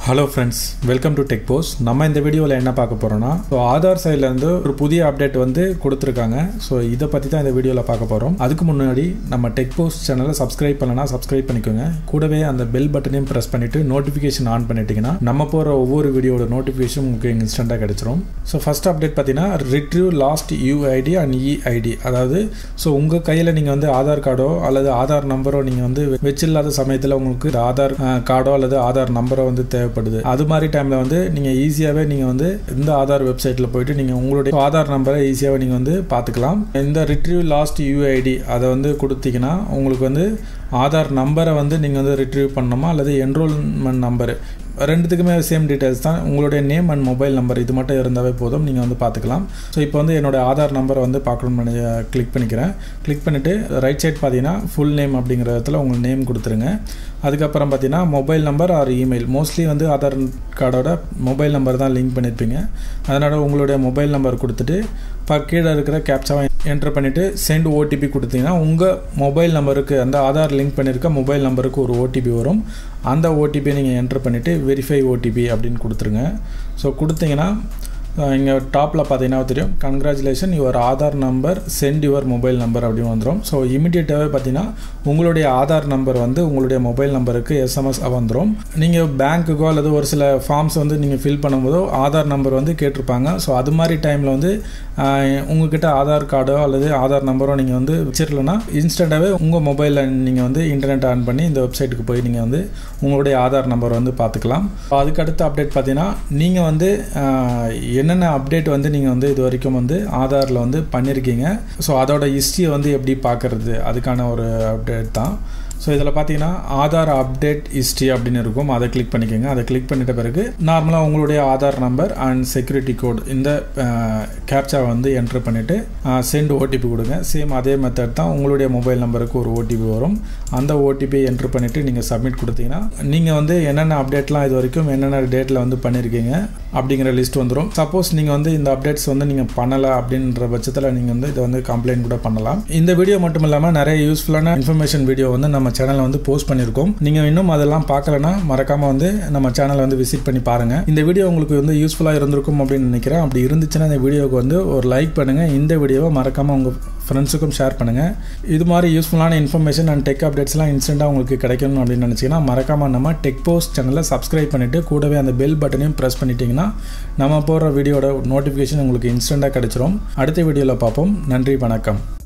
hello friends welcome to Tech Post நம்ம இந்த வீடியோவில் என்ன பார்க்க போகிறோம்னா ஸோ ஆதார் சைட்லேருந்து ஒரு புதிய அப்டேட் வந்து கொடுத்துருக்காங்க ஸோ இதை பற்றி தான் இந்த வீடியோவில் பார்க்க போகிறோம் அதுக்கு முன்னாடி நம்ம டெக் போஸ்ட் சேனலை சப்ஸ்கிரைப் பண்ணனா சப்ஸ்கிரைப் பண்ணிக்கோங்க கூடவே அந்த பெல் பட்டனையும் ப்ரெஸ் பண்ணிவிட்டு நோட்டிஃபிகேஷன் ஆன் பண்ணிட்டீங்கன்னா நம்ம போகிற ஒவ்வொரு வீடியோட நோட்டிஃபிகேஷன் உங்களுக்கு இன்ஸ்டண்ட்டாக கிடைச்சிரும் ஸோ ஃபஸ்ட் அப்டேட் பார்த்தீங்கன்னா retrieve lost UID and EID அதாவது ஸோ உங்கள் கையில் நீங்கள் வந்து ஆதார் கார்டோ அல்லது ஆதார் நம்பரோ நீங்கள் வந்து வச்சில்லாத சமயத்தில் உங்களுக்கு ஆதார் கார்டோ அல்லது ஆதார் நம்பரோ வந்து தேவை தேவைப்படுது அது மாதிரி டைமில் வந்து நீங்கள் ஈஸியாகவே நீங்கள் வந்து இந்த ஆதார் வெப்சைட்டில் போயிட்டு நீங்கள் உங்களுடைய ஆதார் நம்பரை ஈஸியாகவே நீங்கள் வந்து பார்த்துக்கலாம் இந்த ரிட்ரீவ் லாஸ்ட் யூஐடி அதை வந்து கொடுத்தீங்கன்னா உங்களுக்கு வந்து ஆதார் நம்பரை வந்து நீங்கள் வந்து ரிட்ரீவ் பண்ணணுமா அல்லது என்ரோல்மெண்ட் நம்பரு ரெண்டுத்துக்குமே சேம் டீட்டெயில்ஸ் தான் உங்களுடைய நேம் அண்ட் மொபைல் நம்பர் இது மட்டும் இருந்தாவே போதும் நீங்கள் வந்து பார்த்துக்கலாம் ஸோ இப்போ வந்து என்னோட ஆதார் நம்பரை வந்து பார்க்கணும் பண்ணி கிளிக் பண்ணிக்கிறேன் கிளிக் பண்ணிவிட்டு ரைட் சைட் பார்த்தீங்கன்னா ஃபுல் நேம் அப்படிங்கிற இடத்துல உங்கள் நேம் கொடுத்துருங்க அதுக்கப்புறம் பார்த்தீங்கன்னா mobile number or email mostly வந்து ஆதார் கார்டோட மொபைல் நம்பர் தான் லிங்க் பண்ணியிருப்பீங்க அதனால் உங்களுடைய மொபைல் நம்பர் கொடுத்துட்டு இப்போ கீழே இருக்கிற கேப்சாவை என்ட்ரு பண்ணிவிட்டு சென்ட் ஓடிபி கொடுத்தீங்கன்னா உங்கள் மொபைல் நம்பருக்கு அந்த ஆதார் லிங்க் பண்ணியிருக்க மொபைல் நம்பருக்கு ஒரு ஓடிபி வரும் அந்த ஓடிபியை நீங்கள் என்ட்ரு பண்ணிவிட்டு வெரிஃபை ஓடிபி அப்படின்னு கொடுத்துருங்க ஸோ கொடுத்தீங்கன்னா இங்கே டாப்பில் பார்த்தீங்கன்னா தெரியும் congratulation your Aadhaar number sent your mobile number அப்படின்னு வந்துடும் ஸோ இமிடியேட்டாகவே பார்த்தீங்கன்னா உங்களுடைய ஆதார் நம்பர் வந்து உங்களுடைய மொபைல் நம்பருக்கு எஸ்எம்எஸ் வந்துடும் நீங்கள் பேங்க்குக்கோ அல்லது ஒரு சில ஃபார்ம்ஸ் வந்து நீங்கள் ஃபில் பண்ணும்போதோ ஆதார் நம்பர் வந்து கேட்டிருப்பாங்க ஸோ அது மாதிரி டைமில் வந்து உங்ககிட்ட ஆதார் கார்டோ அல்லது ஆதார் நம்பரோ நீங்கள் வந்து வச்சிடலன்னா இன்ஸ்டண்ட்டாகவே உங்கள் மொபைலில் நீங்கள் வந்து இன்டர்நெட் ஆன் பண்ணி இந்த வெப்சைட்டுக்கு போய் நீங்கள் வந்து உங்களுடைய ஆதார் நம்பர் வந்து பார்த்துக்கலாம் அதுக்கு அடுத்த அப்டேட் பார்த்தீங்கன்னா நீங்கள் வந்து என்னென்ன அப்டேட் வந்து நீங்கள் வந்து இது வரைக்கும் வந்து ஆதாரில் வந்து பண்ணியிருக்கீங்க ஸோ அதோட ஹிஸ்ட்ரியை வந்து எப்படி பார்க்குறது அதுக்கான ஒரு அப்டேட் தான் ஸோ இதில் பார்த்தீங்கன்னா ஆதார் அப்டேட் ஹிஸ்ட்ரி அப்படின்னு இருக்கும் அதை கிளிக் பண்ணிக்கோங்க அதை கிளிக் பண்ணிட்ட பிறகு நார்மலாக உங்களுடைய Aadhaar number and security code இந்த கேப்சா வந்து என்ட்ரு பண்ணிவிட்டு சென்ட் ஓடிபி கொடுங்க சேம் அதே மெத்தட் தான் உங்களுடைய மொபைல் நம்பருக்கு ஒரு ஓடிபி வரும் அந்த ஓடிபி என்ட்ரு பண்ணிவிட்டு நீங்கள் சப்மிட் கொடுத்தீங்கன்னா நீங்கள் வந்து என்னென்ன அப்டேட்லாம் இது வரைக்கும் என்னென்ன டேட்டில் வந்து பண்ணியிருக்கீங்க அப்படிங்கிற லிஸ்ட் வந்துடும் சப்போஸ் நீங்கள் வந்து இந்த அப்டேட்ஸ் வந்து நீங்கள் பண்ணலை அப்படின்ற பட்சத்தில் நீங்கள் வந்து இதை வந்து கம்ப்ளைண்ட் கூட பண்ணலாம் இந்த வீடியோ மட்டும் இல்லாமல் நிறைய யூஸ்ஃபுல்லான இன்ஃபர்மேஷன் வீடியோ வந்து நம்ம சேனலில் வந்து போஸ்ட் பண்ணியிருக்கோம் நீங்கள் இன்னும் அதெல்லாம் பார்க்கலனா மறக்காமல் வந்து நம்ம சேனலை வந்து விசிட் பண்ணி பாருங்கள் இந்த வீடியோ உங்களுக்கு வந்து யூஸ்ஃபுல்லாக இருந்திருக்கும் அப்படின்னு நினைக்கிறேன் அப்படி இருந்துச்சுன்னா இந்த வீடியோவுக்கு வந்து ஒரு லைக் பண்ணுங்கள் இந்த வீடியோவை மறக்காமல் உங்கள் ஃப்ரெண்ட்ஸுக்கும் ஷேர் பண்ணுங்கள் இது மாதிரி யூஸ்ஃபுல்லான இன்ஃபர்மேஷன் அண்ட் டெக் அப்டேட்ஸ்லாம் இன்ஸ்டண்ட்டாக உங்களுக்கு கிடைக்கணும் அப்படின்னு நினச்சிங்கன்னா மறக்காமல் நம்ம டெக் போஸ்ட் சேனலை சப்ஸ்கிரைப் பண்ணிவிட்டு கூடவே அந்த பெல் பட்டனையும் ப்ரெஸ் பண்ணிட்டீங்கன்னா நம்ம போடுற வீடியோட நோட்டிஃபிகேஷன் உங்களுக்கு இன்ஸ்டண்ட்டாக கிடைச்சிரும் அடுத்த வீடியோவில் பார்ப்போம் நன்றி வணக்கம்